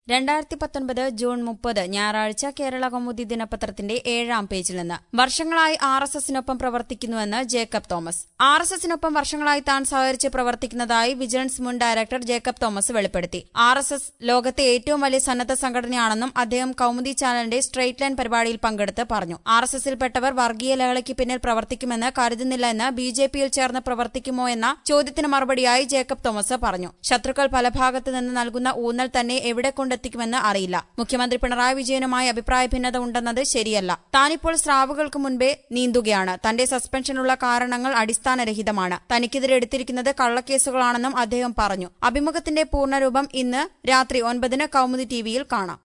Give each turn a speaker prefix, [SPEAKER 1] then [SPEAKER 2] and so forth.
[SPEAKER 1] രണ്ടായിരത്തി പത്തൊൻപത് ജൂൺ മുപ്പത് ഞായറാഴ്ച കേരള കൗമുദി ദിനപത്രത്തിന്റെ ഏഴാം പേജിൽ നിന്ന് വർഷങ്ങളായി ആർ എസ് എസിനൊപ്പം പ്രവർത്തിക്കുന്നുവെന്ന് ജേക്കബ് തോമസ് ആർ എസ് എസിനൊപ്പം വർഷങ്ങളായി താൻ സഹകരിച്ച് പ്രവർത്തിക്കുന്നതായി വിജിലൻസ് മുൻ ഡയറക്ടർ ജേക്കബ് തോമസ് വെളിപ്പെടുത്തി ആർ എസ് എസ് ലോകത്തെ ഏറ്റവും വലിയ സന്നദ്ധ സംഘടനയാണെന്നും അദ്ദേഹം കൗമുദി ചാനലിന്റെ സ്ട്രേറ്റ് ലൈൻ പരിപാടിയിൽ പങ്കെടുത്ത് പറഞ്ഞു ആർ എസ് എസിൽപ്പെട്ടവർ വർഗീയ ലഹളയ്ക്ക് പിന്നിൽ പ്രവർത്തിക്കുമെന്ന് കരുതുന്നില്ല എന്ന് ബി ജെ പിയിൽ ചേർന്ന് പ്രവർത്തിക്കുമോ എന്ന ചോദ്യത്തിന് മറുപടിയായി ജേക്കബ് തോമസ് പറഞ്ഞു ശത്രുക്കൾ പല ഭാഗത്തു നിന്ന് നൽകുന്ന ഊന്നൽ തന്നെ എവിടെ കൊണ്ടെത്തിക്കുമെന്ന് അറിയില്ല മുഖ്യമന്ത്രി പിണറായി വിജയനുമായി അഭിപ്രായ ഭിന്നത ഉണ്ടെന്നത് ശരിയല്ല താനിപ്പോൾ സ്രാവുകൾക്ക് മുൻപേ നീന്തുകയാണ് തന്റെ സസ്പെൻഷനുള്ള കാരണങ്ങൾ അടിസ്ഥാനരഹിതമാണ് തനിക്കെതിരെ എടുത്തിരിക്കുന്നത് കള്ളക്കേസുകളാണെന്നും അദ്ദേഹം പറഞ്ഞു അഭിമുഖത്തിന്റെ പൂർണ്ണരൂപം ഇന്ന് രാത്രി ഒൻപതിന് കൌമുദി ടിവിയിൽ കാണാം